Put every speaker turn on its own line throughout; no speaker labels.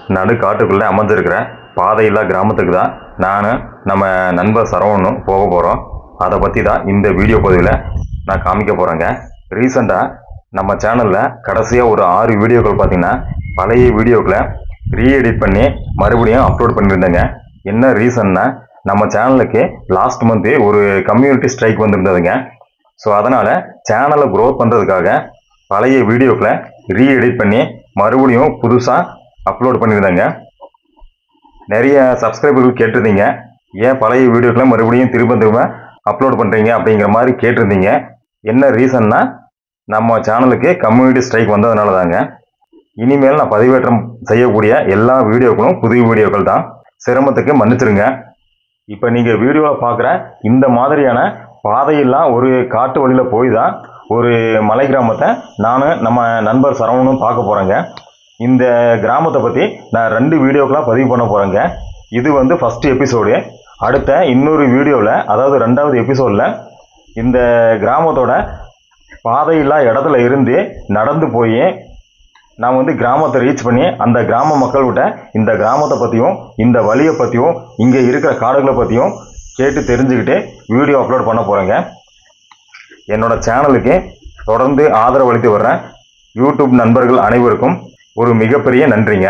நடு காட்டுக்குள்ளே அமைஞ்சிருக்கிற பாதையில்லா கிராமத்துக்கு தான் நான் நம்ம நண்பர் சரவணும் போக போகிறோம் அதை பற்றி தான் இந்த வீடியோ பதிவில் நான் காமிக்க போகிறேங்க ரீசெண்டாக நம்ம சேனலில் கடைசியாக ஒரு ஆறு வீடியோக்கள் பார்த்தீங்கன்னா பழைய வீடியோக்களை ரீஎடிட் பண்ணி மறுபடியும் அப்லோட் பண்ணியிருந்தேங்க என்ன ரீசன்னா நம்ம சேனலுக்கு லாஸ்ட் மந்த்து ஒரு கம்யூனிட்டி ஸ்ட்ரைக் வந்திருந்ததுங்க ஸோ அதனால் சேனலை க்ரோத் பண்ணுறதுக்காக பழைய வீடியோக்களை ரீஎடிட் பண்ணி மறுபடியும் புதுசாக அப்லோட் பண்ணியிருந்தேங்க நிறைய சப்ஸ்கிரைபர்கள் கேட்டிருந்தீங்க ஏன் பழைய வீடியோக்களை மறுபடியும் திரும்ப திரும்ப அப்லோட் பண்ணுறீங்க அப்படிங்கிற மாதிரி கேட்டிருந்தீங்க என்ன ரீசன்னா நம்ம சேனலுக்கு கம்யூனிட்டி ஸ்ட்ரைக் வந்ததுனால தாங்க இனிமேல் நான் பதிவேற்றம் செய்யக்கூடிய எல்லா வீடியோக்களும் புதிய வீடியோக்கள் தான் சிரமத்துக்கு மன்னிச்சிருங்க இப்போ நீங்கள் வீடியோவில் பார்க்குற இந்த மாதிரியான பாதையெல்லாம் ஒரு காட்டு வழியில் போய் தான் ஒரு மலை கிராமத்தை நானும் நம்ம நண்பர் சரவணனும் பார்க்க போகிறேங்க இந்த கிராமத்தை பற்றி நான் ரெண்டு வீடியோக்கெலாம் பதிவு பண்ண போகிறேங்க இது வந்து ஃபஸ்ட்டு எபிசோடு அடுத்த இன்னொரு வீடியோவில் அதாவது ரெண்டாவது எபிசோடில் இந்த கிராமத்தோட பாதையில்லா இடத்துல இருந்து நடந்து போய் நான் வந்து கிராமத்தை ரீச் பண்ணி அந்த கிராம மக்கள்கிட்ட இந்த கிராமத்தை பற்றியும் இந்த வழியை பற்றியும் இங்கே இருக்கிற காடுகளை பற்றியும் கேட்டு தெரிஞ்சுக்கிட்டு வீடியோ அப்லோட் பண்ண போகிறேங்க என்னோட சேனலுக்கு தொடர்ந்து ஆதரவு அளித்து வர்ற யூடியூப் நண்பர்கள் அனைவருக்கும் ஒரு மிகப்பெரிய நன்றிங்க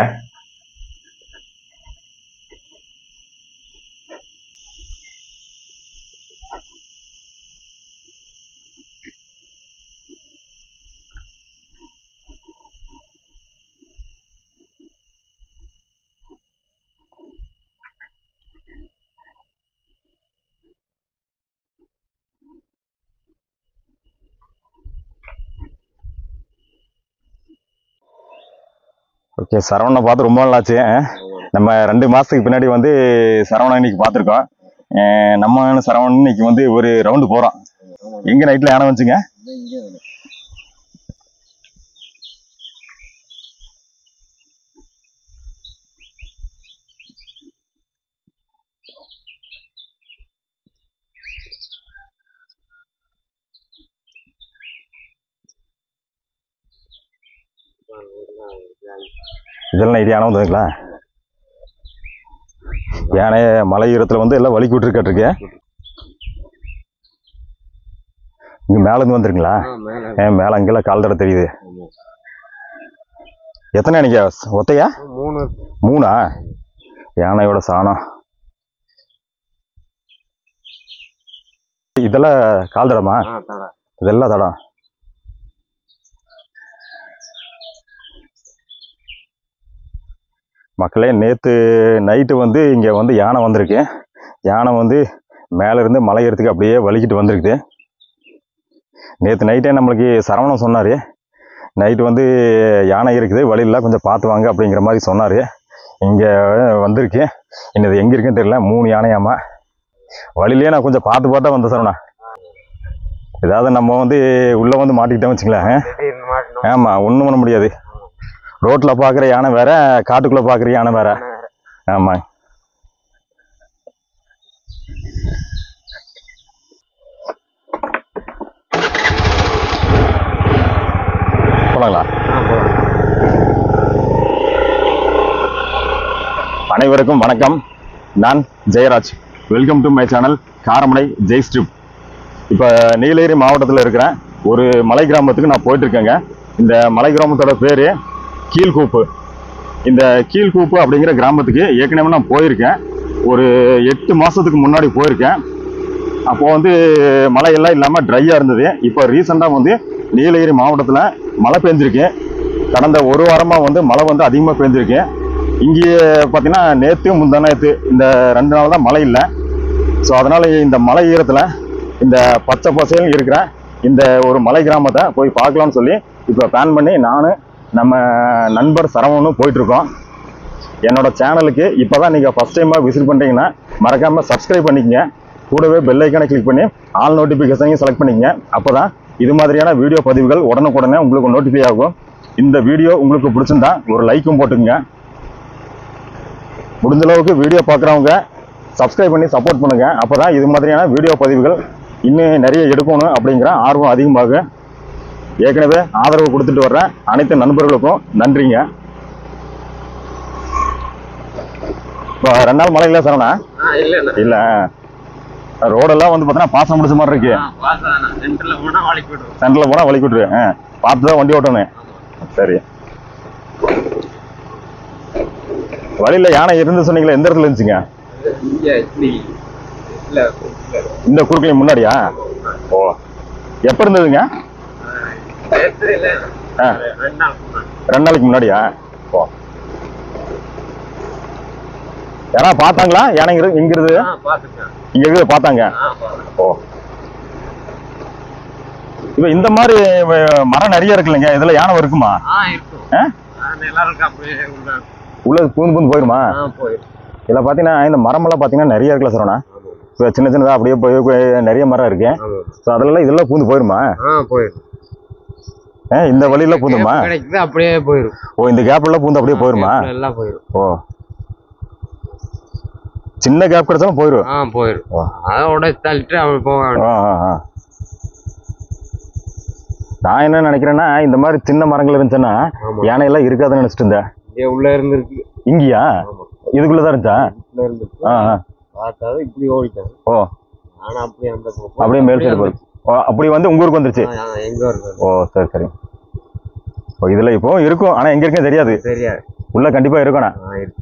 ஓகே சரவணனை பார்த்து ரொம்ப நாள் ஆச்சு அஹ். நம்ம ரெண்டு மாசத்துக்கு பின்னாடி வந்து சரவணன் இன்னைக்கு பார்த்துருக்கோம் அஹ் நம்ம சரவணன் இன்னைக்கு வந்து ஒரு ரவுண்டு போறோம் எங்க நைட்ல யானை வந்துச்சுங்க இதெல்லாம் நைட் யானை வந்ததுங்களா யானை மலை ஈரத்துல வந்து எல்லாம் வலிக்கு விட்டுருக்கட்டுருக்கு இங்க மேல இருந்து வந்துருங்களா ஏன் மேல அங்கெல்லாம் கால் தடவை தெரியுது எத்தனை அன்னைக்கு ஒத்தையா
மூணு
மூணா யானையோட சாணம் இதெல்லாம் கால் தடமா
ஆ தடை
இதெல்லாம் தடம் மக்களே நேற்று நைட்டு வந்து இங்கே வந்து யானை வந்திருக்கு யானை வந்து மேலே இருந்து மலை ஏறத்துக்கு அப்படியே வலிக்கிட்டு வந்திருக்குது நேற்று நைட்டே நம்மளுக்கு சரவணன் சொன்னார் நைட்டு வந்து யானை இருக்குது வழியில் கொஞ்சம் பார்த்து வாங்க அப்படிங்கிற மாதிரி சொன்னார் இங்கே வந்திருக்கு இன்னது எங்கே இருக்குன்னு தெரியல மூணு யானையாமா வழியிலே நான் கொஞ்சம் பார்த்து பார்த்தா வந்தேன் சரவணா ஏதாவது நம்ம வந்து உள்ளே வந்து மாட்டிக்கிட்டோம் வச்சுங்களேன்
திடீர்னு மாட்டணும்
ஆமாம் ஒன்றும் பண்ண முடியாது ரோட்டில் பார்க்குற யானை வேற காட்டுக்குள்ளே பார்க்குற யானை வேற ஆமாம் போலாங்களா அனைவருக்கும் வணக்கம் நான் Jayaraj welcome to my channel Karamadai Jai strip இப்போ நீலகிரி மாவட்டத்தில் இருக்கிற ஒரு மலை கிராமத்துக்கு நான் போயிட்டு இருக்கேங்க இந்த மலை கிராமத்தோட பேர் கீழ்கூப்பு இந்த கீழ்கூப்பு அப்படிங்கிற கிராமத்துக்கு ஏற்கனவே நான் போயிருக்கேன் ஒரு எட்டு மாதத்துக்கு முன்னாடி போயிருக்கேன் அப்போ வந்து மழையெல்லாம் இல்லாமல் ட்ரையாக இருந்தது இப்போ ரீசெண்டாக வந்து நீலகிரி மாவட்டத்தில் மழை பெஞ்சிருக்கு கடந்த ஒரு வாரமாக வந்து மழை வந்து அதிகமாக பெஞ்சிருக்கு இங்கே பார்த்தீங்கன்னா நேற்று முந்தா நேற்று இந்த ரெண்டு நாள் தான் மழை இல்லை ஸோ அதனால் இந்த மலை ஈரத்தில் இந்த பச்சை பசையும் இருக்கிற இந்த ஒரு மலை கிராமத்தை போய் பார்க்கலாம்னு சொல்லி இப்போ பிளான் பண்ணி நான் நம்ம நண்பர் சரவணனும் போயிட்டுருக்கோம் என்னோட சேனலுக்கு இப்போ தான் நீங்கள் ஃபஸ்ட் டைமாக விசிட் பண்ணுறீங்கன்னா மறக்காமல் சப்ஸ்கிரைப் பண்ணிக்கங்க கூடவே பெல் ஐக்கானை கிளிக் பண்ணி ஆல் நோட்டிஃபிகேஷனையும் செலக்ட் பண்ணிக்கங்க அப்போ தான் இது மாதிரியான வீடியோ பதிவுகள் உடனுக்குடனே உங்களுக்கு நோட்டிஃபை ஆகும் இந்த வீடியோ உங்களுக்கு பிடிச்சிருந்தா ஒரு லைக்கும் போட்டுங்க முடிஞ்ச அளவுக்கு வீடியோ பார்க்குறவங்க சப்ஸ்கிரைப் பண்ணி சப்போர்ட் பண்ணுங்க அப்போ தான் இது மாதிரியான வீடியோ பதிவுகள் இன்னும் நிறைய எடுக்கணும் அப்படிங்கிற ஆர்வம் அதிகமாகும் ஏற்கனவே ஆதரவு கொடுத்துட்டு வர்ற அனைத்து நண்பர்களுக்கும் நன்றிங்க இப்போ ரெண்டு நாள் மழை இல்லை சரவணா
ஆ இல்ல
இல்ல ரோடெல்லாம் வந்து பார்த்தீங்கன்னா பாசம் முடிச்ச மாதிரி இருக்கு
பாசானா சென்டர்ல போனா வாழைக்கு விடுவோம்
சென்டர்ல போனா வழி விட்டுரு பார்த்து தான் வண்டி ஓட்டணும் சரி வழியில யானை இருந்து சொன்னீங்களே எந்த இடத்துல இருந்துச்சுங்க
இங்க இப்படி இல்ல இல்ல
இந்த குறுக்கலையும் முன்னாடியா ஓ எப்ப இருந்ததுங்க
நேத்து இல்ல
ஆ.
ரெண்டு நாள் முன்னாடி
ரெண்டு நாளைக்கு முன்னாடியா ஓ யாரா பார்த்தாங்களா யானை இரு- இங்க இருக்குது
ஆ பாத்துக்கேன்
இங்க இருக்குது பார்த்தாங்க
ஆ பாத்துக்கேன்
ஓ இப்ப இந்த மாதிரி வ- மரம் நிறைய இருக்குல்லங்க இதுல யானை இருக்குமா
ஆ இருக்கும்
ஆ?
ஆ, எல்லாருக்கும் அப்படியே உள்ள
உள்ள பூந்து பூந்து போயிருமா
ஆ போயிடும்
இதுல பாத்தீங்கன்னா இந்த மரமெல்லாம் பாத்தீங்கன்னா நிறைய இருக்குல்ல சரவணா இப்போ சின்ன சின்னதா அப்படியே போய் போய் நிறைய மரம் இருக்கு
ஆமா
ஸோ அதெல்லாம் இதெல்லாம் பூந்து போயிருமா
ஆ போயிடும்
ஆ, இந்த வழியில பூந்துமா
கிடைக்குது அப்படியே போயிடும்
ஓ இந்த கேப் எல்லாம் பூந்து அப்படியே போயிருமா
எல்லாம் போயிடும்
ஓ சின்ன கேப் கிடைச்சாலும் போயிரும்
ஆ போயிடும்
ஓ.
அதோட தள்ளிட்டு அவன் போவான்
ஆ, ஆ, ஆ. நான் என்ன நினைக்கிறேன்னா இந்த மாதிரி சின்ன மரங்கள் இருந்துச்சுன்னா
ஆமா.
யானை எல்லாம் இருக்காதுன்னு நினைச்சிட்டு இருந்தேன்
இங்கே உள்ள இருந்திருக்கு
இங்கயா
ஆமா
இதுக்குள்ளதான் இருந்துச்சா
உள்ள இருந்திருக்கு
ஆ, ஆ.
பார்த்தாது இப்படி ஓடிட்டாங்க
ஓ
ஆனா அப்படியே அந்த பக்கம்
அப்படியே மேல் சைடு போயிருக்கு ஓ அப்படி வந்து உங்க ஊருக்கு வந்துருச்சு
ஆ, ஆ, எங்க இருக்கு
ஓ சரி சரி ஓ இதுல இப்போ இருக்கும் ஆனா எங்க இருக்குன்னு தெரியாது
தெரியாது
உள்ள கண்டிப்பா இருக்கணும்
ஆ இருக்கு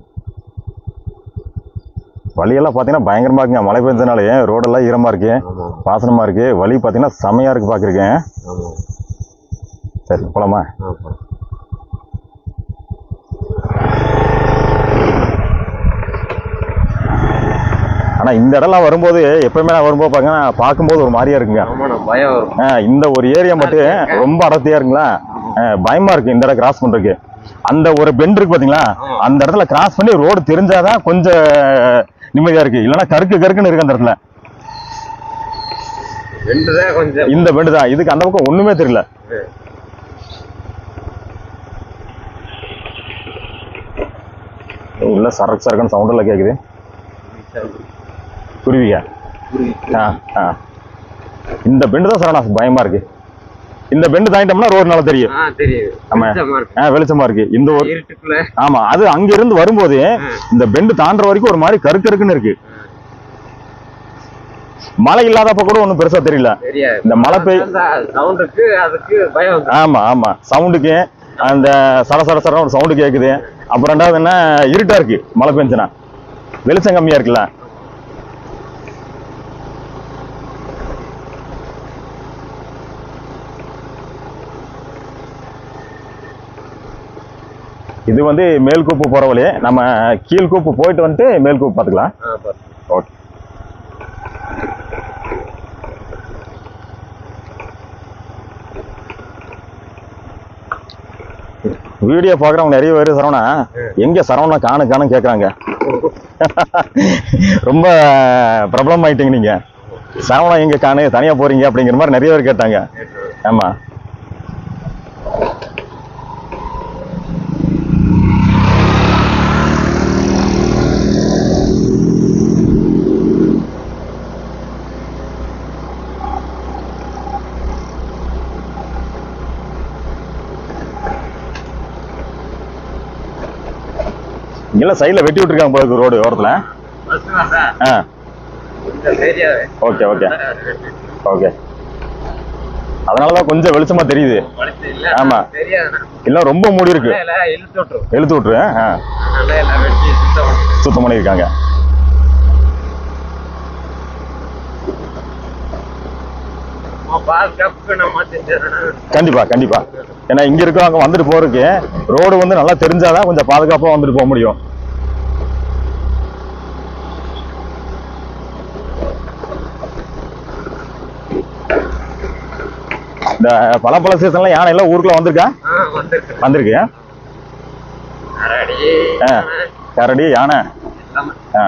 வழியெல்லாம் பாத்தீங்கன்னா பயங்கரமா இருக்குங்க மழை பெஞ்சதுனாலே ரோடெல்லாம் ஈரமா இருக்கு
ஆமா
வாசனமா இருக்கு வழி பாத்தீங்கன்னா செமையா இருக்கு பாக்குறேன்
ஆமா
சரி போலாமா
ஆமா
ஆனா இந்த இடம்லாம் வரும்போது எப்பவுமே நான் வரும்போது பாருங்க பார்க்கும்போது ஒரு மாதிரியா இருக்குங்க
ஆமா நான் பயம் வரும்
ஆ, இந்த ஒரு ஏரியா மட்டும் ரொம்ப அடர்த்தியா இருக்குங்களா ஆ, பயமா இருக்கு இந்த இடம் கிராஸ் பண்றதுக்கு அந்த ஒரு பெண்ட் இருக்கு பாத்தீங்களா
ஆமா.
அந்த இடத்துல கிராஸ் பண்ணி ரோடு தெரிஞ்சாதான் கொஞ்சம் நிம்மதியா இருக்கு இல்லைன்னா கருக்கு கருக்குன்னு இருக்கு அந்த இடத்துல
ரெண்டுதான் கொஞ்சம்
இந்த பெண்டு தான் இதுக்கு அந்த பக்கம் ஒண்ணுமே தெரியல உள்ள சரக்கு சரக்குன்னு சவுண்ட் எல்லாம் கேக்குது குருவிங்க ஆ ஆ இந்த பெண்டு தான் சரணா பயமா இருக்கு இந்த பெண்டு தாண்டிட்டோம்னா ரோடு நல்லா தெரியும்
ஆ தெரியுது
ஆமா.
வெளிச்சமா இருக்கு
ஆ வெளிச்சமா இருக்கு இந்த ஒரு
இருட்டுக்குள்ள
ஆமா அது அங்க இருந்து வரும்போது
ஆ.
இந்த பெண்டு தாண்டுற வரைக்கும் ஒரு மாதிரி கருக்கு கருக்குன்னு இருக்கு மழை இல்லாதப்ப கூட ஒண்ணும் பெருசா தெரியல
தெரியாது
இந்த மழை பெய்
அந்த சவுண்டுக்கு அதுக்கு பயம் வந்துரும்.
ஆமா ஆமா சவுண்டுக்கு அந்த சட சட சட ஒரு சவுண்டு கேக்குது அப்புறம் ரெண்டாவது என்ன இருட்டா இருக்கு மழை பெஞ்சுனா வெளிச்சம் கம்மியா இருக்குல்ல இது வந்து மேல்கூப்பு போற வழி நம்ம கீழ்கூப்பு போயிட்டு வந்துட்டு மேல்கூப்பு பாத்துக்கலாம்
ஆ பாரு.
ஓகே வீடியோ பாக்குறவங்க நிறைய பேர் சரவணா எங்க சரவணா காணு காணும் கேக்குறாங்க ரொம்ப பிரபலம் ஆயிட்டீங்க நீங்க சரவணா எங்க காணு தனியா போறீங்க அப்படிங்கிற மாதிரி நிறைய பேர் கேட்டாங்க ஆமா இங்கெல்லாம் சைடுல வெட்டி விட்டுருக்காங்க போல ரோடு ஓரத்துல
பஸ் வந்தா
ஆ
இந்த தெரியாது
ஓகே ஓகே ஓகே அதனாலதான் கொஞ்சம் வெளிச்சமா தெரியுது
வளைச்சு இல்ல
ஆமா.
தெரியாது
இல்ல ரொம்ப மூடி இருக்கு
இல்ல இழுத்து விட்டுரும்
இழுத்து விட்டுரு ஆ,
நல்லா எல்லாம் வெட்டி சுத்தம் பண்ணி
சுத்தம் பண்ணியிருக்காங்க
நம்ம பாதுகாப்புக்கு நம்ம செஞ்சிடணும்
கண்டிப்பா கண்டிப்பா ஏன்னா இங்க இருக்கவங்க வந்துட்டு போறதுக்கு ரோடு வந்து நல்லா தெரிஞ்சாதான் கொஞ்சம் பாதுகாப்பா வந்துட்டு போக முடியும் இந்த பழப்பழ சீசன்ல யானை எல்லாம் ஊருக்குள்ள வந்திருக்கா
ஆ வந்திருக்கு
வந்திருக்கு
அரடி
ஆ. கரடி யானை
எல்லாமே
ஆ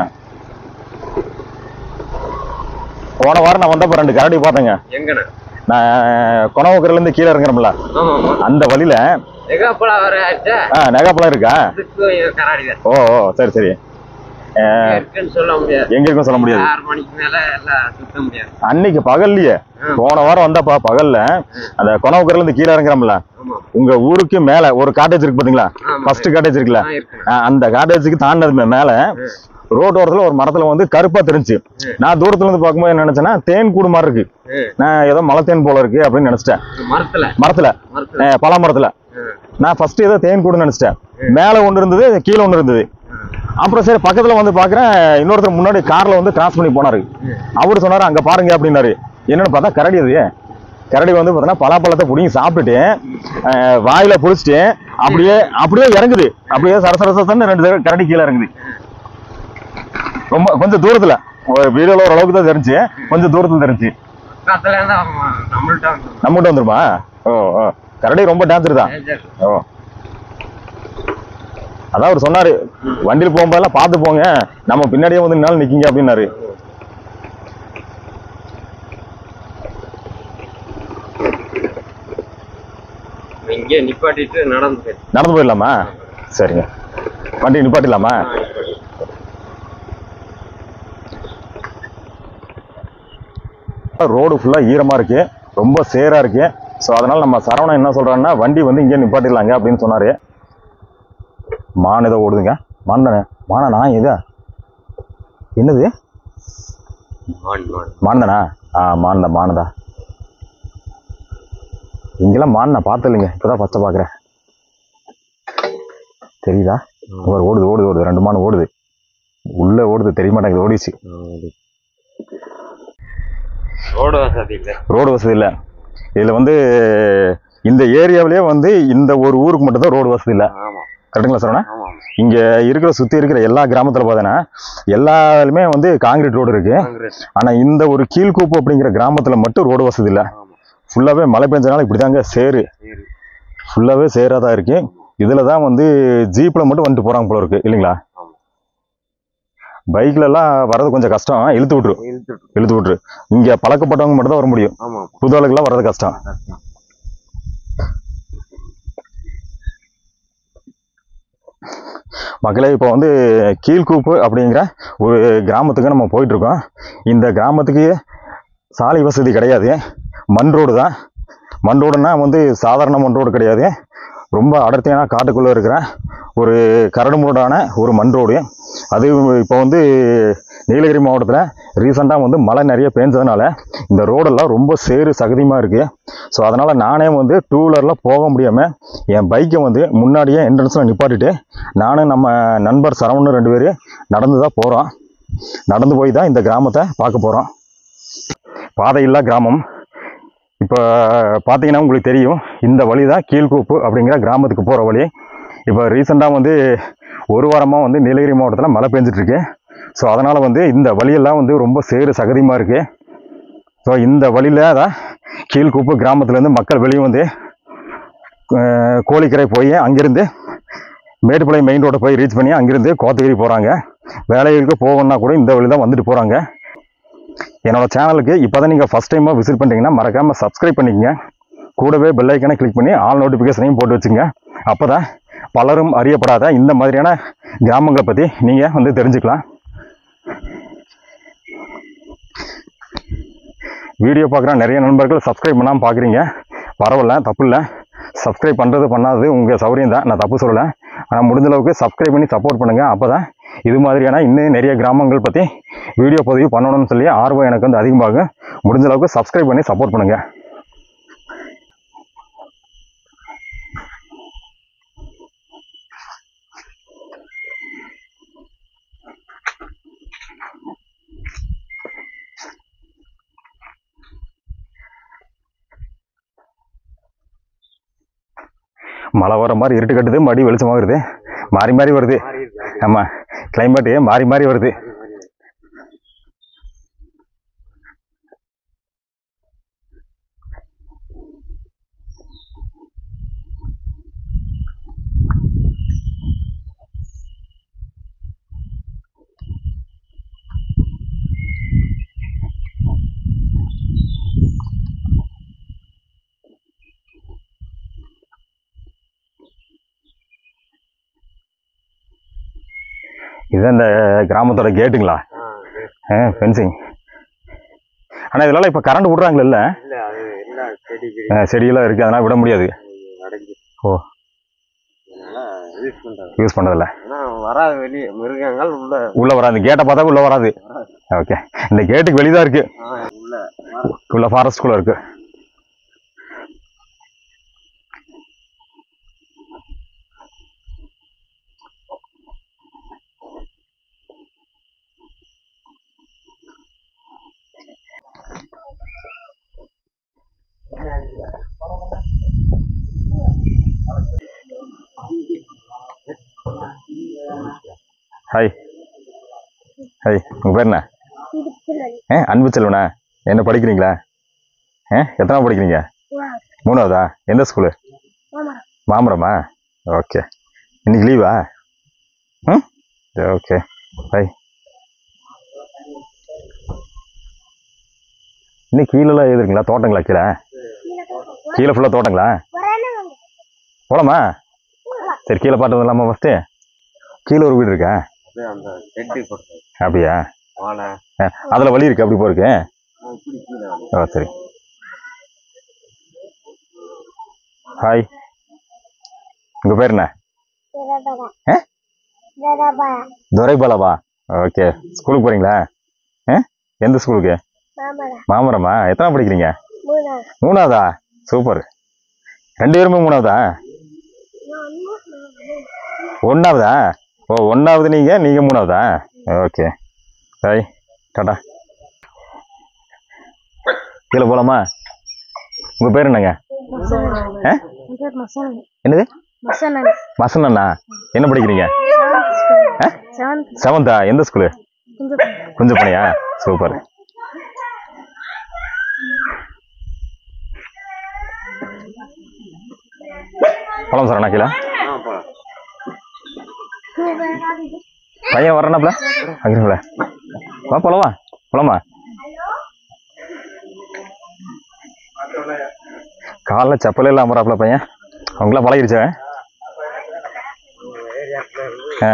போன வாரம் நான் வந்தப்ப ரெண்டு கரடி பார்த்தேங்க
எங்கண்ணா
நான் கொணவக்கரையில இருந்து கீழே இறங்குறோம்ல
ஆமா ஆமா
அந்த வழியில
எங்கப்படா வர ஆச்சா
ஆ நெகாப்பழம் இருக்கா
அதுக்கு கராடி தான்
ஓ ஓ சரி சரி
இருக்குன்னு சொல்ல முடியாது
எங்க இருக்கும் சொல்ல முடியாது
ஆறு மணிக்கு மேல எல்லாம் சுத்த முடியாது
அன்னைக்கு பகல்லையே
ஆ.
போன வாரம் வந்தாப்பா பகல்ல அந்த கொனவுக்கரில் இருந்து கீழே இறங்குறோம்ல
ஆமா
உங்க ஊருக்கு மேல ஒரு காட்டேஜ் இருக்கு பாத்தீங்களா
ஆமா.
ஃபர்ஸ்ட் காட்டேஜ் இருக்குல்ல
ஆ, இருக்குண்ணா.
ஆ, அந்த காட்டேஜுக்கு தாண்டினது மே- மேல ரோட் ஓரத்துல ஒரு மரத்துல வந்து கருப்பா தெரிஞ்சு நான் தூரத்துல இருந்து பார்க்கும்போது என்ன நினைச்சேன்னா தேன் கூடு மாதிரி இருக்கு
ம்.
நான் ஏதோ மலை தேன் போல இருக்கு அப்படின்னு நினைச்சிட்டேன்
மரத்துல
மரத்துல
மரத்துல
ஆ, பலா மரத்துல
ம்.
நான் ஃபர்ஸ்ட் ஏதோ தேன் கூடுன்னு நினைச்சிட்டேன் மேல ஒன்று இருந்தது கீழே ஒன்று இருந்தது அப்புறம் சரி பக்கத்துல வந்து பாக்குறேன் இன்னொருத்தர் முன்னாடி கார்ல வந்து கிராஸ் பண்ணி போனாரு அவரு சொன்னாரு அங்க பாருங்க அப்படின்னாரு என்னன்னு பார்த்தா கரடி அது கரடி வந்து பார்த்தீங்கன்னா பலாப்பழத்தை புடிங்கி சாப்பிட்டுட்டு அஹ், வாயில புடிச்சிட்டு அப்படியே அப்படியே இறங்குது அப்படியே சரசரசன்னு ரெண்டு தடவை கரடி கீழே இறங்குது ரொம்ப கொஞ்சம் தூரத்துல ஒரு வீடியோல ஒரு அளவுக்கு தான் தெரிஞ்சு கொஞ்சம் தூரத்துல தெரிஞ்சு
பக்கத்துல இருந்தா அவன் நம்மள்ட்ட வந்து
நம்மகிட்ட வந்துருமா ஓ ஓ கரடி ரொம்ப டேஞ்சர் தான்
danger.
ஓ அதான் அவர் சொன்னாரு வண்டியில் போகும்போதெல்லாம் பார்த்து போங்க நம்ம பின்னாடியே வந்து நின்னாலும் நிக்கீங்க அப்படின்னாரு
இங்கே நிப்பாட்டிட்டு நடந்து போயிரு.
நடந்து போயிடலாமா சரிங்க வண்டி நிப்பாட்டிடலாமா
ஆ, நிப்பாட்டி.
ரோடு ஃபுல்லா ஈரமா இருக்கு ரொம்ப சேரா இருக்கு ஸோ அதனால நம்ம சரவணன் என்ன சொல்றாருன்னா வண்டி வந்து இங்கே நிப்பாட்டிடலாங்க அப்படின்னு சொன்னாரு மான் ஏதோ ஓடுதுங்க மான் தானே மானா இதா என்னது
மான், மான்.
மான் தானா ஆ மான் தான் மான் தான் இங்கெல்லாம் மான் நான் பார்த்தது இல்லைங்க இப்போதான் ஃபஸ்ட்டு பார்க்குறேன் தெரியுதா ஒரு ஓடுது ஓடுது ஓடுது ரெண்டு மான் ஓடுது உள்ள ஓடுது தெரிய மாட்டேங்குது ஓடிச்சு
ரோடு வசதி இல்ல
ரோடு வசதி இல்லை இதில் வந்து இந்த ஏரியாவிலேயே வந்து இந்த ஒரு ஊருக்கு மட்டும் தான் ரோடு வசதி இல்லை
ஆமா
கரெக்டுங்களா சரவணா
ஆமா
இங்கே இருக்கிற சுற்றி இருக்கிற எல்லா கிராமத்தில் பார்த்தீங்கன்னா எல்லாருமே வந்து காங்கிரீட் ரோடு இருக்கு
காங்கிரஸ்
ஆனால் இந்த ஒரு கீழ்கூப்பு அப்படிங்கிற கிராமத்தில் மட்டும் ரோடு வசதி இல்லை
ஆமா
ஃபுல்லாகவே மழை பெஞ்சனால இப்படி தாங்க சேரு
சரி
ஃபுல்லாகவே சேராக தான் இருக்கு இதில் தான் வந்து ஜீப்பில் மட்டும் வந்துட்டு போகிறாங்க போல இருக்கு இல்லைங்களா
ஆமா.
பைக்ல எல்லாம் வர்றது கொஞ்சம் கஷ்டம் இழுத்து விட்டுரு
இழுத்துட்டு
இழுத்து விட்டுரு இங்கே பழக்கப்பட்டவங்க மட்டும் தான் வர முடியும்
ஆமா
புது ஆளுக்கெல்லாம் வர்றது கஷ்டம்
கஷ்டம்.
மக்களே இப்போ வந்து கீழ்கூப்பு அப்படிங்கிற ஒரு கிராமத்துக்கு நம்ம போயிட்டு இருக்கோம் இந்த கிராமத்துக்கு சாலை வசதி கிடையாது மண் ரோடு தான் மண் ரோடுனா வந்து சாதாரண மண் ரோடு கிடையாது ரொம்ப அடர்த்தியான காட்டுக்குள்ளே இருக்கிற ஒரு கரடுமுரடான ஒரு மண் ரோடு அது இப்போ வந்து நீலகிரி மாவட்டத்தில் ரீசெண்டாக வந்து மழை நிறைய பேஞ்சதுனால இந்த ரோடெல்லாம் ரொம்ப சேறு சகதியமாக இருக்குது ஸோ அதனால் நானே வந்து டூ வீலரில் போக முடியாமல் என் பைக்கை வந்து முன்னாடியே என்ட்ரன்ஸில் நிப்பாட்டிட்டு நானும் நம்ம நண்பர் சரவணன் ரெண்டு பேர் நடந்து தான் போகிறோம் நடந்து போய் தான் இந்த கிராமத்தை பார்க்க போகிறோம் பாதையில்லா கிராமம் இப்போ பார்த்தீங்கன்னா உங்களுக்கு தெரியும் இந்த வழி தான் கீழ்கூப்பு அப்படிங்கிற கிராமத்துக்கு போகிற வழி இப்போ ரீசெண்டாக வந்து ஒரு வாரமாக வந்து நீலகிரி மாவட்டத்தில் மழை பெஞ்சிட்ருக்கு ஸோ அதனால் வந்து இந்த வழியெல்லாம் வந்து ரொம்ப சேறு சகதியமாக இருக்குது ஸோ இந்த வழியில் தான் கீழ்கூப்பு கிராமத்துலேருந்து மக்கள் வெளியே வந்து அஹ், கோழிக்கரை போய் அங்கேருந்து மேட்டுப்பாளையம் மெயின் ரோட்டை போய் ரீச் பண்ணி அங்கேருந்து கோத்தகிரி போகிறாங்க வேலைகளுக்கு போகணுன்னா கூட இந்த வழி தான் வந்துட்டு போகிறாங்க என்னோட சேனலுக்கு இப்போ தான் நீங்கள் ஃபஸ்ட் டைமாக விசிட் பண்ணுறீங்கன்னா மறக்காமல் சப்ஸ்கிரைப் பண்ணிக்கங்க கூடவே பெல் ஐக்கனை கிளிக் பண்ணி ஆல் நோட்டிஃபிகேஷனையும் போட்டு வச்சுங்க அப்போ தான் பலரும் அறியப்படாத இந்த மாதிரியான கிராமங்களை பற்றி நீங்கள் வந்து தெரிஞ்சுக்கலாம் வீடியோ பார்க்குற நிறைய நண்பர்கள் சப்ஸ்கிரைப் பண்ணாமல் பார்க்குறீங்க பரவாயில்ல தப்பு இல்லை சப்ஸ்கிரைப் பண்ணுறது பண்ணாதது உங்கள் சௌரியம் தான் நான் தப்பு சொல்லலை ஆனால் முடிஞ்ச அளவுக்கு சப்ஸ்கிரைப் பண்ணி சப்போர்ட் பண்ணுங்கள் அப்போ தான் இது மாதிரியான இன்னும் நிறைய கிராமங்கள் பற்றி வீடியோ பதிவு பண்ணணும்னு சொல்லி ஆர்வம் எனக்கு வந்து அதிகமாகும் முடிஞ்ச அளவுக்கு சப்ஸ்கிரைப் பண்ணி சப்போர்ட் பண்ணுங்கள் மழை வர மாதிரி இருட்டு கட்டுது மறுபடியும் வெளிச்சமாக வருது மாறி மாறி வருது
மாறி இருக்கு.
ஆமாம் கிளைமேட்டு மாறி மாறி வருது இதுதான் இந்த கிராமத்தோட கேட்டுங்களா
ஆ
ஆ ஃபென்சிங் ஆனால் இதெல்லாம் இப்போ கரண்ட் விட்றாங்களே
இல்ல அது எல்லாம் செடி கொடி
செடியெல்லாம் இருக்குது அதெல்லாம் விட முடியாது
அடைஞ்சு
ஓ
அதனால யூஸ் பண்றது
யூஸ் பண்ணுறதில்ல
ஆனா வராது வெளியே மிருகங்கள் உள்ள
உள்ளே வராது கேட்டை பார்த்தா உள்ளே வராது ஓகே இந்த கேட்டுக்கு வெளியே தான் இருக்குது
ஆ, உள்ள
உள்ள ஃபாரஸ்ட்குள்ளே இருக்குது ஹாய் ஹாய் உங்கள் பேர் என்ன ஏ அன்பு செல்வனா என்ன படிக்கிறீங்களா ஏ எத்தனை படிக்கிறீங்க மூணாவதா எந்த ஸ்கூலு மாமரமா ஓகே இன்னைக்கு லீவா ம் ஓகே ஹாய் இன்னும் கீழெல்லாம் எது இருக்குங்களா தோட்டங்களா கீழே கீழே ஃபுல்லாக தோட்டங்களா போலாமா சரி கீழே பாட்டு வந்துடலாமா ஃபஸ்ட்டு கீழே ஒரு வீடு இருக்கா
அப்படியே அந்த செட்டு கொடுத்தது
அப்படியா
வாழை
அதில் வழி இருக்கு அப்படி போறதுக்கு
ஆ, இப்படி கீழே வந்து.
ஓ சரி ஹாய் உங்கள் பேர் என்ன ஆ? துரைபாலாவா ஓகே ஸ்கூலுக்கு போகிறீங்களா ஆ எந்த ஸ்கூலுக்கு மாமரமா எத்தனை படிக்கிறீங்க மூணாவதா சூப்பர் ரெண்டு பேருமே மூணாவதா ஒன்றாவதா ஓ ஒன்றாவது நீங்கள் நீங்கள் மூணாவதா ஓகே ஹாய் டாடா கீழே போகலாமா உங்கள் பேர் என்னங்க ஆ என்னது மசனண்ணா என்ன படிக்கிறீங்க செவன்த்தா எந்த ஸ்கூலு கொஞ்சம் பணியா சூப்பர் போலாம் சார் அண்ணா கீழே
ஆ போலாம்
பையன் வரேனாப்ல அங்கிருங்களா வா போலவா போலாமா காலைல செப்பலே இல்லாம வராப்ல பையன் அவங்களாம் பழகிருச்சா ஆ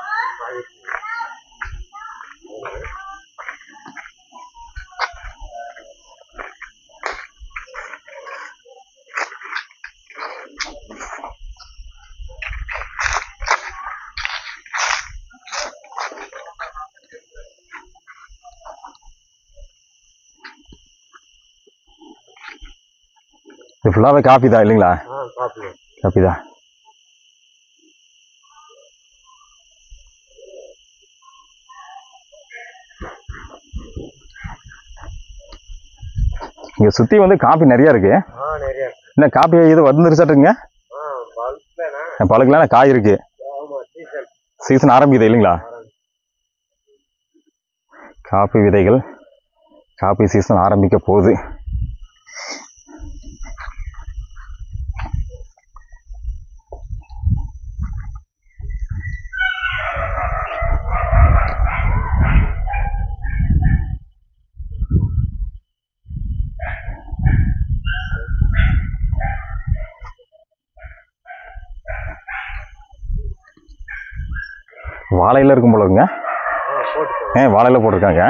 இது ஃபுல்லாகவே காப்பி தான் இல்லைங்களா
ஆ சாப்பிடுவோம்
காப்பி தான் இங்கே சுற்றி வந்து காப்பி நிறையா இருக்கு
ஆ நிறைய இருக்கு.
என்ன காப்பி இது வந்துருச்சாட்டுங்க
ஆ பல்ப்லனா
பழக்கலாம் காய் இருக்கு
ஆமா சீசன்
சீசன் ஆரம்பிக்குது இல்லைங்களா காப்பி விதைகள் காப்பி சீசன் ஆரம்பிக்க போகுது வாழையில இருக்கும் போல இருக்குங்க
ஆ போட்டு
ஏன் வாழையில போட்டிருக்காங்க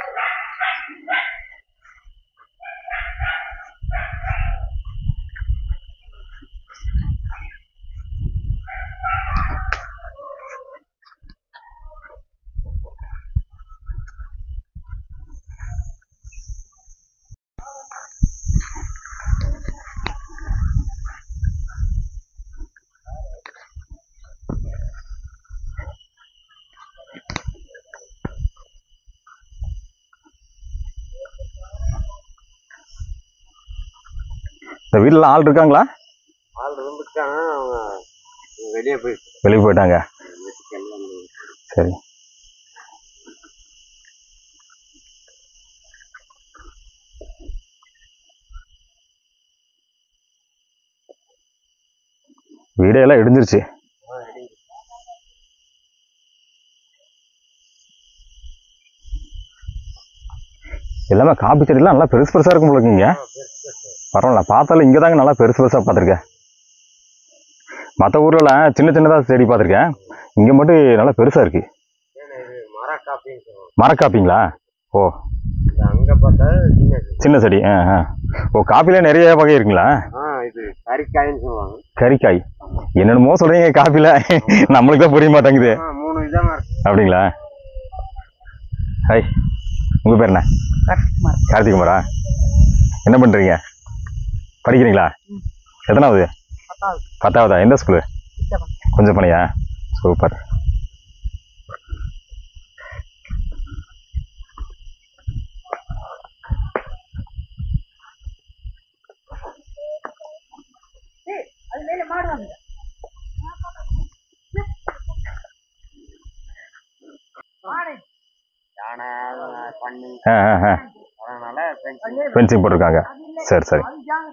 இந்த வீட்டில் ஆள் இருக்காங்களா
ஆள் இருந்துட்டாங்க அவங்க வெளியே போயிட்டு
வெளியே போயிட்டாங்க
வீட்டுக்கு எல்லாம்
சரி வீடே எல்லாம் இடிஞ்சிருச்சு எல்லாமே காப்பி செடிலாம் நல்லா பெருசு பெருசாக இருக்கும் போல இருக்குங்க பரவாயில்ல பார்த்தாலும் இங்கே தாங்க நல்லா பெருசு பெருசாக பார்த்துருக்கேன் மற்ற ஊர்லலாம் சின்ன சின்னதாக செடி பார்த்துருக்கேன் இங்கே மட்டும் நல்லா பெருசாக இருக்குது
காப்பின்னு சொல்லுவாங்க
மரக்காப்பிங்களா ஓ
இது அங்க பார்த்தா சின்னது
சின்ன செடி ஆ ஆ ஓ காப்பில நிறைய வகை இருக்குங்களா
ஆ இது கறிக்காயின்னு சொல்லுவாங்க
கறிக்காய் என்னென்னமோ சொல்றீங்க காப்பில நம்மளுக்கு தான் புரிய மாட்டேங்குது
ஆ மூணு விதமா இருக்கு
அப்படிங்களா ஹாய் உங்க பேர் என்ன கார்த்திகுமாரா என்ன பண்றீங்க படிக்கிறீங்களா எத்தனாவது பத்தாவதா எந்த ஸ்கூலு கொஞ்சம் பணியா சூப்பர்
யானை பண்ணி
ஆ ஆ ஆ
அதனால fencing.
ஃபென்சிங் போட்டிருக்காங்க சரி சரி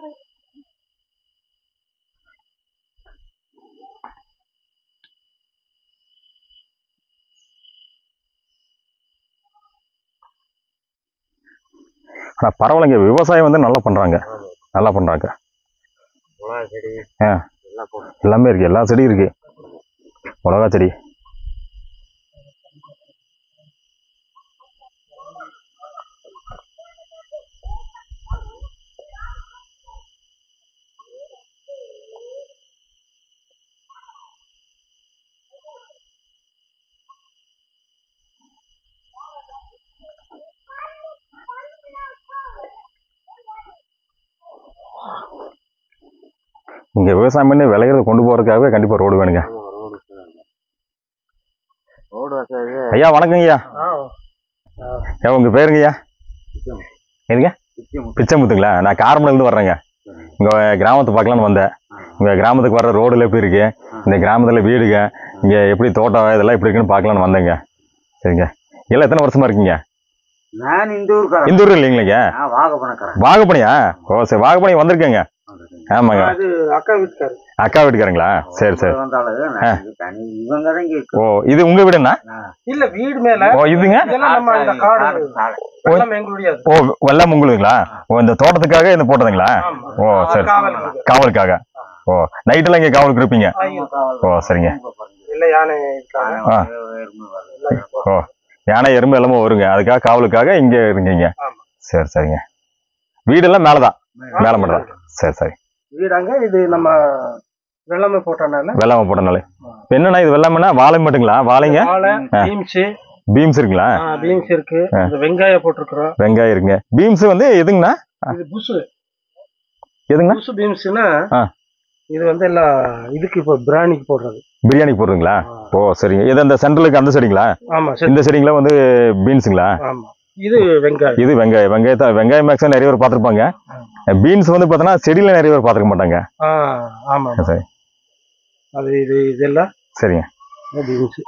ஆனால் பரவாயில்லைங்க விவசாயம் வந்து நல்லா பண்ணுறாங்க நல்லா பண்ணுறாங்க
மிளகா செடி
ஆ
எல்லாம் போட்டு
எல்லாமே இருக்கு எல்லா செடியும் இருக்கு மிளகா செடி இங்க விவசாயம் பண்ணி விளையிறத கொண்டு போறதுக்காகவே கண்டிப்பா ரோடு வேணுங்க
ஆமா, ரோடு வசதி. ரோடு வசதி
ஐயா வணக்கங்க ஐயா ஐயா உங்க பேருங்க ஐயா எதுங்க பிச்சைமுத்துங்களா நான் காரமடையில இருந்து வர்றேங்க உங்க கிராமத்தை பார்க்கலான்னு வந்தேன் உங்க கிராமத்துக்கு வர்ற ரோடுல எப்படி இருக்கு இந்த கிராமத்துல வீடுங்க இங்க எப்படி தோட்டம் இதெல்லாம் எப்படி இருக்குன்னு பார்க்கலான்னு வந்தேங்க சரிங்க எல்லாம் எத்தனை வருஷமா இருக்கீங்க
நான் இந்த ஊருக்காரன்
இந்த ஊர் இல்லைங்களேங்க
நான் வாகப்பணக்காரன்
வாகப்பணியா ஓ சரி வாகப்பணி வந்திருக்கேங்க ஆமாங்க
அது அக்கா வீட்டுக்காரு
அக்கா வீட்டுக்காரங்களா சரி சரி
வந்தாலும் நான் இங்க தனி இவங்க தான் இங்க இருக்கு.
ஓ இது உங்க வீடுண்ணா
இல்ல வீடு மேல
ஓ இதுங்க
இதெல்லாம் நம்ம இந்த காடு
காடு, காடு.
எல்லாம் எங்களுடைய
ஓ வெள்ளம் உங்களுங்களா ஓ இந்த தோட்டத்துக்காக இந்த போட்டதுங்களா
ஆமா.
ஓ சரி
காவல் இருக்கு.
காவலுக்காக ஓ நைட்டெல்லாம் இங்கே காவலுக்கு இருப்பீங்க ஓ சரிங்க
இல்ல யானை இருக்காங்க
ஆ. ஓ யானை எறும்பு எல்லாமே வருங்க அதுக்காக காவலுக்காக இங்க இருக்கீங்க
ஆமா.
சரி சரிங்க வீடெல்லாம் மேலதான் மேல மட்டும் தான் சரி சரி
வீடாங்க இது நம்ம வெள்ளமே போட்டனால
வெள்ளாம போட்டனாலே இப்ப என்னண்ணா இது வெள்ளாமன்னா வாழை மட்டுங்களா வாழைங்க
வாழை
ஆ.
பீன்ஸ்
பீம்ஸ் இருக்குங்களா
பீன்ஸ் இருக்கு இந்த வெங்காயம் போட்டிருக்கிறோம்
வெங்காயம் இருக்குங்க பீம்ஸ் வந்து எதுங்கண்ணா
இது புசு
எதுங்கண்ணா
புசு பீன்ஸ்னா
ஆ.
இது வந்து எல்லாம் இதுக்கு இப்போ பிராணிக்கு போடுறது
பிரியாணி போடுறீங்களா ஓ சரிங்க இது அந்த சென்ட்ரலுக்கு அந்த செடிங்களா
ஆமா சரி
இந்த செடிங்களா வந்து பீன்ஸுங்களா
ஆமா இது வெங்காயம்
இது வெங்காயம் வெங்காயத்தை வெங்காயம் மேக்ஸிமம் நிறைய பேர் பார்த்துருப்பாங்க பீன்ஸ் வந்து பார்த்தோன்னா செடியில் நிறைய பேர் பார்த்துக்க மாட்டாங்க
ஆ ஆமா ஆமா.
சரி
அது இது இதெல்லாம்
சரிங்க
பீன்ஸ்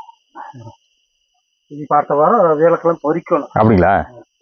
இது பார்த்த வாரம் வேலைக்கெல்லாம் பொறிக்கணும்
அப்படிங்களா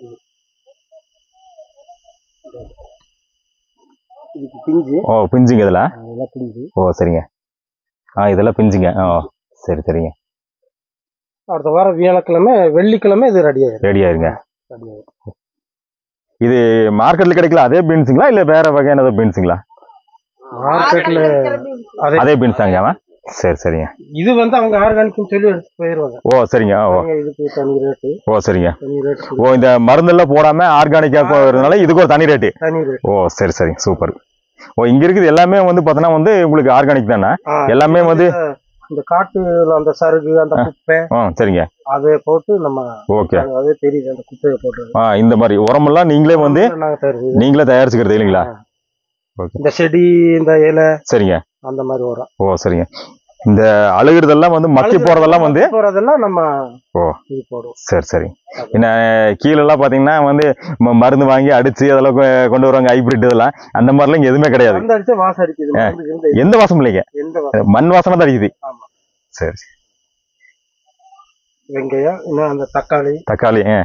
இதுக்கு பிஞ்சு
ஓ பிஞ்சுங்க இதில்
அதெல்லாம் பிஞ்சு
ஓ சரிங்க ஆ இதெல்லாம் பிஞ்சுங்க ஓ சரி சரிங்க
அடுத்த வாரம் வியாழக்கிழமை வெள்ளிக்கிழமை இது ரெடி ஆயிடும்
ரெடி ஆயிருங்க
ரெடி ஆயிடும்
இது மார்க்கெட்டில் கிடைக்கல அதே பீன்ஸுங்களா இல்லை வேற வகையான ஏதோ பீன்ஸுங்களா
மார்க்கெட்ல அதே
அதே பீன்ஸ் தாங்க அவன் சரி சரிங்க
இது வந்து அவங்க ஆர்கானிக்னு சொல்லி எடுத்து போயிருவாங்க
ஓ சரிங்க ஓ
அவங்க இதுக்கு தனி ரேட்டு
ஓ சரிங்க
தனி ரேட்
ஓ இந்த மருந்தெல்லாம் போடாம ஆர்கானிக்காக போகிறதுனால இதுக்கு ஒரு தனி ரேட்டு
தனி ரேட்
ஓ சரி சரி சூப்பர் ஓ இங்க இருக்குது எல்லாமே வந்து பார்த்தோன்னா வந்து உங்களுக்கு ஆர்கானிக் தானே எல்லாமே வந்து
இந்த காட்டுல அந்த சருகு அந்த குப்பை
ஆ சரிங்க
அதை போட்டு நம்ம
ஓகே
அதே தெரியுது அந்த குப்பையை போட்டு
ஆ இந்த மாதிரி உரமெல்லாம் நீங்களே வந்து
நாங்க தருது
நீங்களே தயாரிச்சுக்கிறது இல்லைங்களா
இந்த செடி இந்த இலை
சரிங்க
அந்த மாதிரி வரும்
ஓ சரிங்க இந்த அழுகுறதெல்லாம் வந்து மக்கி போறதெல்லாம் வந்து
போறதெல்லாம் நம்ம
ஓ.
இது போடுவோம்
சரி சரி என்ன கீழெல்லாம் பார்த்தீங்கன்னா வந்து ம- மருந்து வாங்கி அடிச்சு அதெல்லாம் கொ- கொண்டு வருவாங்க ஹைபிரிட் இதெல்லாம் அந்த மாதிரிலாம் இங்க எதுவுமே கிடையாது
அந்த அடிச்சா வாசம் அடிக்குது மருந்து இருந்த
எந்த வாசம் இல்லைங்க
எந்த வாசம்
மண் வாசனை தான் அடிக்குது
ஆமா.
சரி சரி.
வெங்காயம் இன்னும் அந்த தக்காளி
தக்காளி ஆ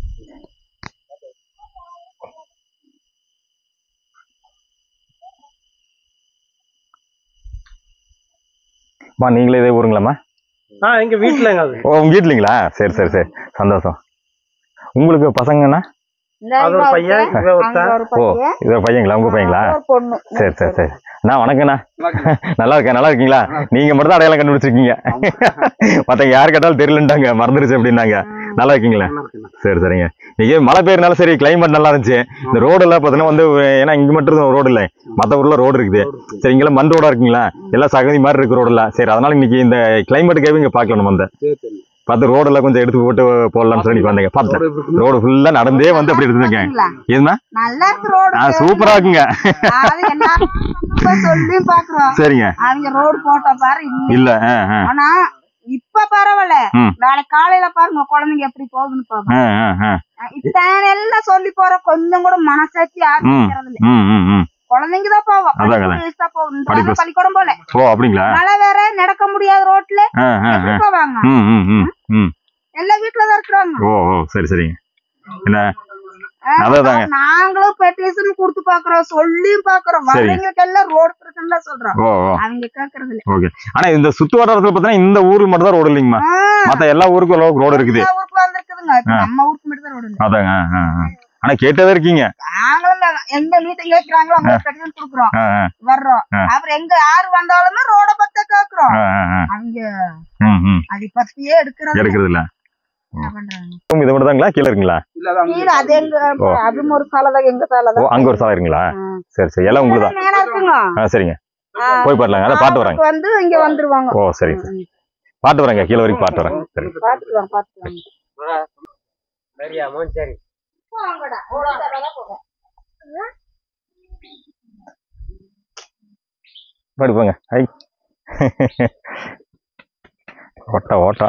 அம்மா நீங்களே இதே ஊருங்களாம்மா
ஆ எங்க வீட்டுலங்க அது
ஓ உங்க வீட்லீங்களா சரி சரி சரி சந்தோஷம் உங்களுக்கு பசங்கண்ணா
அது ஒரு பையன் இவ ஒருத்தன்
ஓ இது பையங்களா உங்க பையங்களா
பொண்ணு
சரி சரி சரி அண்ணா வணக்கண்ணா நல்லா இருக்கேன் நல்லா இருக்கீங்களா நீங்க மட்டும் தான் அடையாளம் கண்டுபிடிச்சிருக்கீங்க மத்தவங்க யார் கேட்டாலும் தெரியலன்ட்டாங்க மறந்துருச்சு அப்படின்னாங்க நல்லா இருக்கீங்களா
நல்லா இருக்குண்ணா
சரி சரிங்க இன்னைக்கு மழை பெய்யறனால சரி கிளைமேட் நல்லா இருந்துச்சு இந்த ரோடு எல்லாம் பார்த்தீங்கன்னா வந்து ஏன்னா இங்க மட்டும் ரோடு இல்லை மற்ற ஊர்ல ரோடு இருக்குது சரி இங்கெல்லாம் மண் ரோடா இருக்குங்களா எல்லாம் சகதி மாதிரி இருக்கு ரோடுல சரி அதனால இன்னைக்கு இந்த கிளைமேட்டுக்காகவே இங்க பார்க்கலாம் நம்ம வந்தேன்
சரி சரி
பார்த்து ரோடெல்லாம் கொஞ்சம் எடுத்து போட்டு போடலாம்னு சொல்லி வந்தேங்க பார்த்தேன்
ரோடு எப்படி இருக்குண்ணா?
ரோடு ஃபுல்லா நடந்தே வந்து அப்படி எடுத்துருக்கேன் எதுமா
நல்லா இருக்கு ரோடு
ஆ சூப்பரா இருக்குங்க
அது எல்லாரும் சொல்லி பாக்குறோம்
சரிங்க
அவங்க ரோடு போட்டா பாரு இல்ல
இல்ல ஆ, ஆ,
ஆனா இப்ப பரவாயில்ல
ம்.
நாளைக்கு காலையில பாருங்க குழந்தைங்க எப்படி போகுதுன்னு பாருங்க
ஆ, ஆ, ஆ.
இத்தனை எல்லாம் சொல்லி போற கொஞ்சம் கூட மனசாட்சி யாரும்
ம்.
வைக்கிறது இல்ல.
ம், ம், ம்.
குழந்தைங்க தான் போவோம்
அதான்,
படிப்பு
அதான்.
வயசு தான் போகும் இந்த
படிப்பு
பக்கம் பள்ளிக்கூடம் போல
ஓ அப்படிங்களா
மழை வேற நடக்க முடியாத ரோட்ல
ஆ, ஆ,
எப்படி
ஆ.
போவாங்க
ம், ம், ம், ம்.
எல்லாம் வீட்டுலதான் இருக்கிறாங்க
ஓ ஓ சரி சரிங்க என்ன
ஆ,
அதாதாங்க.
நாங்களும் பெட்டிஷன் கொடுத்து பாக்குறோம் சொல்லியும் பாக்குறோம்
சரி.
வர்றவங்களுக்கு எல்லாம் ரோடு பிரச்சனை தான் சொல்றோம்
ஓ ஓ
அவங்க கேக்குறது இல்ல
ஓகே ஆனா இந்த சுத்து வட்டாரத்துல பார்த்தீங்கன்னா இந்த ஊருக்கு மட்டும் தான் ரோடு இல்லைங்கம்மா
ஆ,
மத்த எல்லா ஊருக்கும் அளவுக்கு ரோடு இருக்குது
எல்லா ஊருக்கு வந்திருக்குதுங்க இப்ப நம்ம ஊருக்கு மட்டும் தான் ரோடு இல்ல
அதாங்க ஆ, ஆ, ஆ. ஆனா கேட்டதே இருக்கீங்க
நாங்களும் இந்த- எந்த மீட்டிங் கேட்கிறாங்களோ அவங்க பெட்டிஷன் கொடுக்குறோம்
ஆ, ஆ,
வர்றோம்
ஆ.
அப்புறம் எங்க யாரு வந்தாலுமே ரோட பத்த கேக்குறோம்
ஆ, ஆ, ஆ.
அவங்க
ம், ம்.
அதை பத்தியே எடுக்கிறது இல்ல.
எடுக்கிறது இல்ல
என்ன பண்றாங்க
இதை மட்டும் தாங்களா கீழே இருக்குங்களா
இல்ல அது அங்க
கீழே அது எங்க
ஓ.
அதுவும் ஒரு சாலை தான் எங்க சாலை
ஓ
தான்
அங்க ஒரு சாலை இருக்குங்களா சரி சரி எல்லாம் உங்களுக்கு தான்
மேல இருக்குங்க
ஆ சரிங்க
ஆ,
போய் பாட்டலாங்க அதான் பாட்டு வராங்க
ஆபத்துக்கு வந்து இங்க வந்துருவாங்க
ஓ சரி சரி பாட்டு வரேங்க கீழே வரைக்கும் பாட்டு வரேன் சரி
பாத்துக்குவாங்க பாத்துக்குவாங்க
சரியாமோ சரி
போங்கடா. ஓட சாலை தான் போகும்.
பாடி போங்க ஐ ஓட்டா ஓட்டா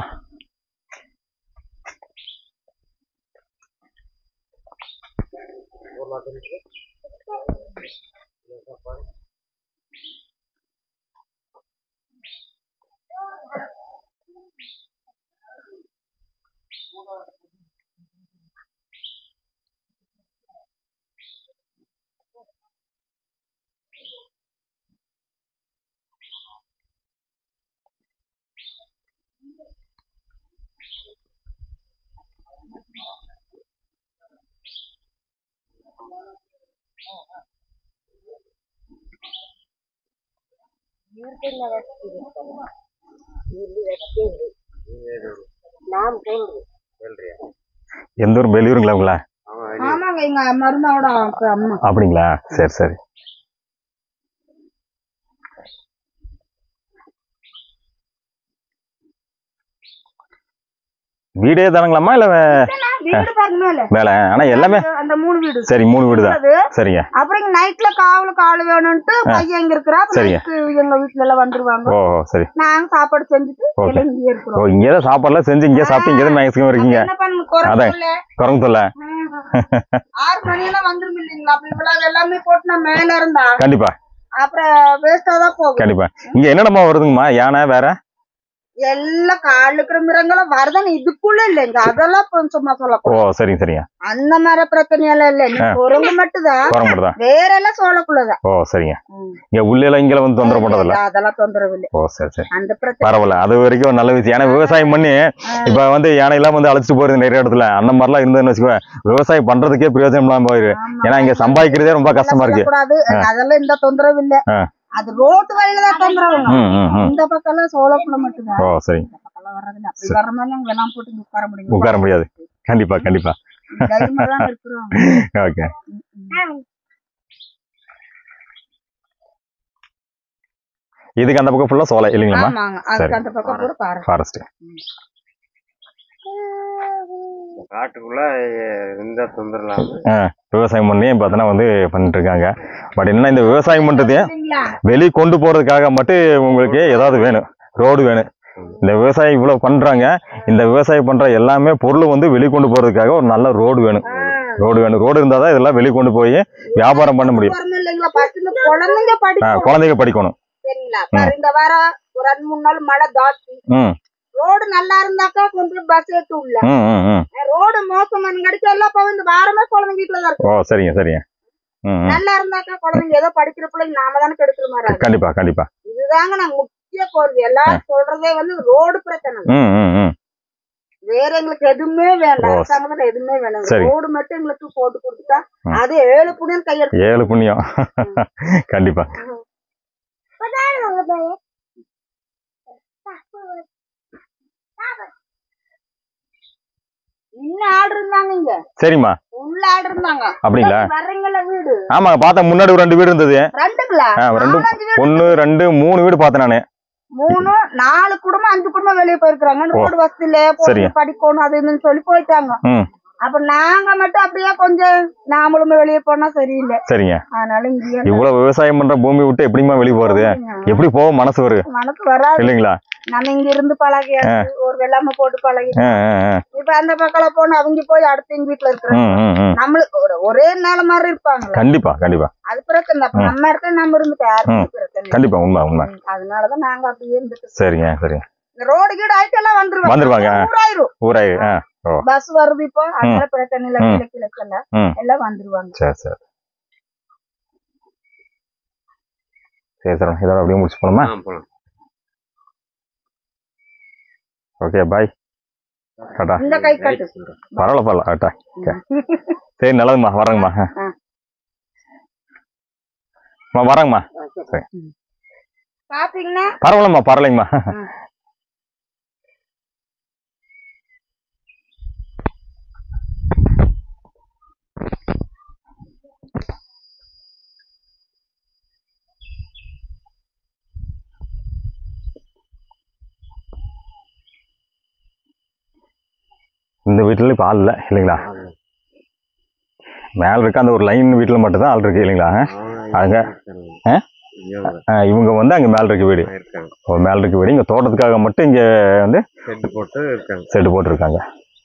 எந்த ஊர் வெளியூருங்களா உங்களா
ஆமாங்க எங்க மருமாவோட அப்ப அம்மா
அப்படிங்களா சரி சரி வீடே தானுங்களாம்மா இல்ல வே-
வீடு பாருங்க மேல
மேல ஆனா எல்லாமே
அந்த- அந்த மூணு வீடு
சரி மூணு வீடு தான்
அது
சரிங்க
அப்புறம் இங்க நைட்ல காவலுக்கு ஆளு வேணும்ட்டு பையன் இங்க இருக்கிறா அப்ப
சரிங்க.
நைட்டு எங்க வீட்டுல எல்லாம் வந்துருவாங்க
ஓ ஓ, சரி
நாங்க சாப்பாடு செஞ்சுட்டு
ஓகே.
எல்லாம் இங்கே
ஓ
இருக்கிறோம்
இங்கே தான் சாப்பாடுலாம் செஞ்சு இங்கே சாப்பிட்டு இங்கே தான் மேக்ஸிமம் இருக்கீங்க
என்ன பண்ணு குறை
அதான்.
சொல்ல
குரங்கு தொல்லை
ஆறு மணி எல்லாம் வந்துரும் இல்லைங்களா அப்ப இவ்வளவு எல்லாமே போட்டு நான் மேல இருந்தா
கண்டிப்பா
அப்புறம் வேஸ்டா தான் போகும்
கண்டிப்பா இங்க என்னென்னமா வருதுங்கம்மா யானை வேற
எல்லாம் கால் இருக்கிற மிருகங்களும் வருதானே இதுக்குள்ள இல்லைங்க அதெல்லாம் இப்ப சும்மா
ஓ
சொல்லக்கூடாது
சரிங்க சரிங்க
அந்த மாதிரி பிரச்சனை எல்லாம் இல்ல நீ குரங்கு மட்டும்தான்
குரங்கு மட்டும் தான்
வேற எல்லாம் சொல்லக்குள்ளதான்
ஓ சரிங்க இங்க உள்ள எல்லாம் இங்கெல்லாம் வந்து தொந்தரவு பண்றதில்ல
அதெல்லாம் தொந்தரவு இல்லை
ஓ சரி சரி
அந்த பிரச்சனை
பரவாயில்ல அது வரைக்கும் ஒரு நல்ல விஷயம் ஏன்னா விவசாயம் பண்ணி இப்ப வந்து யானை எல்லாம் வந்து அழைச்சிட்டு போறது நிறைய இடத்துல அந்த மாதிரிலாம் இருந்ததுன்னு வச்சுக்கோ விவசாயம் பண்றதுக்கே பிரயோஜனம் இல்லாம போயிரு
ஆமா.
ஏன்னா இங்க சம்பாதிக்கிறதே ரொம்ப கஷ்டமா இருக்கு
சொல்லக்கூடாது அதெல்லாம் இந்த தொந்தரவு இல்ல
ஆ.
அது ரோட்டு வழியில தான் தொந்தரவுங்க
ம் ம் ம்
இந்த பக்கம் எல்லாம் சோளக்குள்ள மட்டும்தான்
ஓ சரி
இந்த பக்கம் எல்லாம் வர்றதில்ல அப்படி வர்ற மாதிரி அங்க எல்லாம் போட்டு இங்க உட்கார முடியும்
உட்கார முடியாது கண்டிப்பா கண்டிப்பா
தைரியமா தான் இருக்கிறோம்
ஓகே இதுக்கு அந்த பக்கம் ஃபுல்லா சோலை இல்லைங்களாம்மா
ஆமாங்க அதுக்கு அந்த பக்கம் கூட பாரு
ஃபாரஸ்ட்
காட்டுக்குள்ள எந்த தொந்தரவு இல்லாம
விவசாயம் பண்ணி பார்த்தோன்னா வந்து பண்ணிட்டு இருக்காங்க பட் என்ன இந்த விவசாயம் பண்றது
இல்லைங்களா
வெளியே கொண்டு போறதுக்காக மட்டும் உங்களுக்கு ஏதாவது வேணும் ரோடு வேணும் இந்த விவசாயம் இவ்வளவு பண்றாங்க இந்த விவசாயம் பண்ற எல்லாமே பொருள் வந்து வெளியே கொண்டு போறதுக்காக ஒரு நல்ல ரோடு வேணும் ரோடு வேணும் ரோடு இருந்தாதான் தான் இதெல்லாம் வெளியே கொண்டு போய் வியாபாரம் பண்ண முடியும்
வரணும் இல்லைங்களா ஃபர்ஸ்ட் இந்த குழந்தைங்க
ஆ,
படிக்கும்
குழந்தைங்க படிக்கணும்
சரிங்களா பாரு இந்த வாரம் ஒரு ரெண்டு மூணு நாள் மழை தாட்சி
ம்
ரோடு நல்லா இருந்தாக்கா கொஞ்சம் பஸ் ஏத்து உள்ள
ம் ம் ம்
ரோடு மோசமான கிடைச்சா எல்லாம் இப்ப இந்த வாரமே குழந்தைங்க வீட்டுல தான் இருக்கு
ஓ சரிங்க சரிங்க ம் ம்
நல்லா இருந்தாக்கா குழந்தைங்க ஏதோ படிக்கிற பிள்ளைங்க நாம தானே கெடுக்கிற மாதிரி ஆகுது.
கண்டிப்பா கண்டிப்பா
இதுதாங்க நாங்க முக்கிய கோரிக்கை எல்லாரும் சொல்றதே வந்து ரோடு பிரச்சனை
ம் ம் ம்
வேற எங்களுக்கு எதுவுமே வேண்டாம்
ஓ.
அரசாங்கத்துல எதுவுமே வேண்டாம்
சரி.
ரோடு மட்டும் எங்களுக்கு போட்டு கொடுத்துட்டா
ம்.
அது ஏழு புண்ணியம் கையெழுத்து
ஏழு புண்ணியம் கண்டிப்பா
இன்னும் ஆடு இருந்தாங்க இங்க
சரிம்மா
உள்ள ஆடு இருந்தாங்க
அப்படிங்களா
வர்றீங்களா வீடு
ஆமாங்க பார்த்தேன் முன்னாடி ஒரு ரெண்டு வீடு இருந்தது
ரெண்டுங்களா
ஆ, ரெண்டு
நாலஞ்சு வீடு
ஒன்று ரெண்டு மூணு வீடு பார்த்தேன் நான்
மூணு நாலு குடும்பம் அஞ்சு குடும்பம் வெளியே போயிருக்காங்க
ஓ.
ரோடு வசதியில
சரிங்க.
பொண்ணு படிக்கணும் அது இதுன்னு சொல்லி போயிட்டாங்க
ம்
அப்ப நாங்க மட்டும் அப்படியே கொஞ்சம் நாமளும் வெளியே போனா சரியில்லை
சரிங்க
அதனால இங்கேயே
இவ்வளவு விவசாயம் பண்ற பூமி விட்டு எப்படிம்மா வெளியே போறது எப்படி போகும் மனசு வரு
மனசு வராது
இல்லைங்களா
நம்ம இங்க இருந்து பழகியாச்சு ஒரு வெள்ளாம போட்டு பழகி
ஆ, ஆ, ஆ.
இப்ப அந்த பக்கம் போனா அவங்க போய் அடுத்து எங்க வீட்டுல இருக்கிறாங்க
ம், ம், ம்.
நம்மளுக்கு ஒரு ஒரே நேர மாதிரி இருப்பாங்களா
கண்டிப்பா கண்டிப்பா
அது பிரச்சனை அப்ப நம்ம இடத்துல நம்ம இருந்துட்டு யாருக்கும் பிரச்சனை இல்லை.
கண்டிப்பா உண்மை உண்மை
ம், அதனாலதான் நாங்க அப்படியே இருந்துட்டு
சரிங்க சரிங்க
இந்த ரோடு கீடு ஆயிட்டு எல்லாம் வந்துருவாங்க
வந்துருவாங்க.
ஊராயிரும்
ஊராய் ஆ ஓ
பஸ் வருது இப்போ அதனால பிரச்சனை இல்ல
ம்.
கிழக்கு கிழக்கு
ம்.
எல்லாம் வந்துருவாங்க
சரி சரி சரி சார் இதோட அப்படியே முடிச்சு போகணுமா ஓகே பாய் டாட்டா
இந்த கை கட்டு
பரவாயில்ல பரவாயில்ல டாட்டா ஓகே சரி நல்லதும்மா வரேங்கம்மா ஆ.
ஆ.
அம்மா வரேங்கம்மா சரி
பாத்தீங்கன்னா
பரவாயில்லம்மா பரவாயில்லைங்கம்மா இந்த வீட்டில் இப்போ ஆள் இல்லை இல்லைங்களா மேலே இருக்க அந்த ஒரு லைன் வீட்டில் மட்டும்தான் ஆள் இருக்கு இல்லைங்களா அங்க ஆ? ஆ, இவங்க வந்து அங்கே மேலே இருக்க வீடு
இருக்காங்க
ஓ மேலே இருக்க வீடு இங்கே தோட்டத்துக்காக மட்டும் இங்கே வந்து
செட்டு போட்டு இருக்காங்க
செட்டு போட்டிருக்காங்க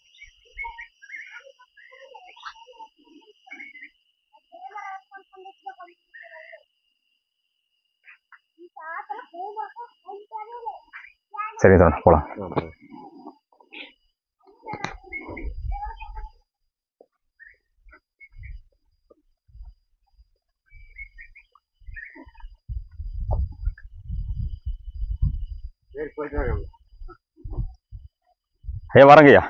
சரி சார் போகலாம்
ஆமா. சரி போயிட்டு வாங்க
ஐயா வரேங்கய்யா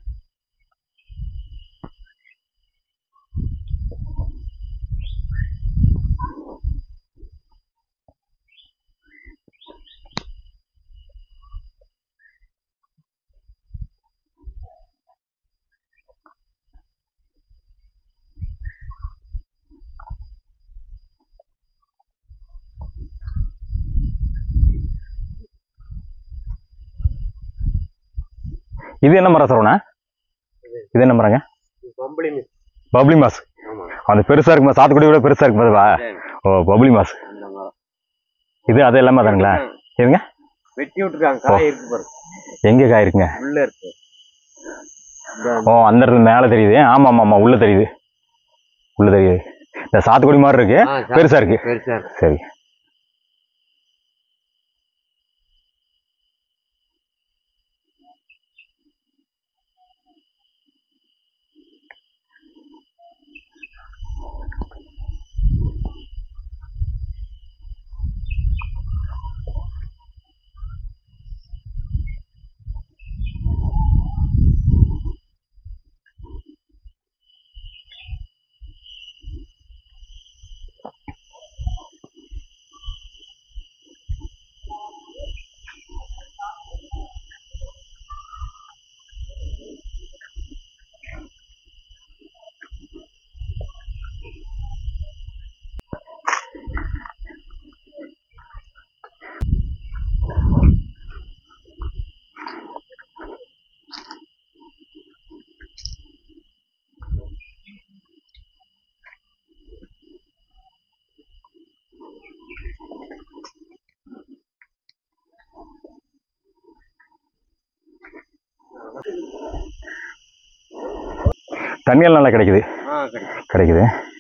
இது என்ன மரம் சரவணா இது என்ன மரங்க
பொம்பளை மிஸ்
பப்ளி மாஸ்
ஆமா
அந்த பெருசா இருக்குமா சாத்துக்குடி விட பெருசா இருக்கு அதுவா ஓ பப்ளி மாஸ்
அந்த மரம்
இது அது எல்லாமே தானுங்களா எதுங்க
வெட்டி விட்டுருக்காங்க காய் இருக்கு பாரு
எங்க காய் இருக்குங்க
உள்ள இருக்கு
ஓ அந்த இடத்துல மேல தெரியுது ஆமா ஆமா ஆமா உள்ள தெரியுது உள்ள தெரியுது இந்த சாத்துக்குடி மாதிரி இருக்கு
ஆ, சா-
பெருசா இருக்கு
பெருசா இருக்கு
சரி தண்ணியெல்லாம் நல்லா கிடைக்குது
ஆ கிடைக்கும்
கிடைக்குது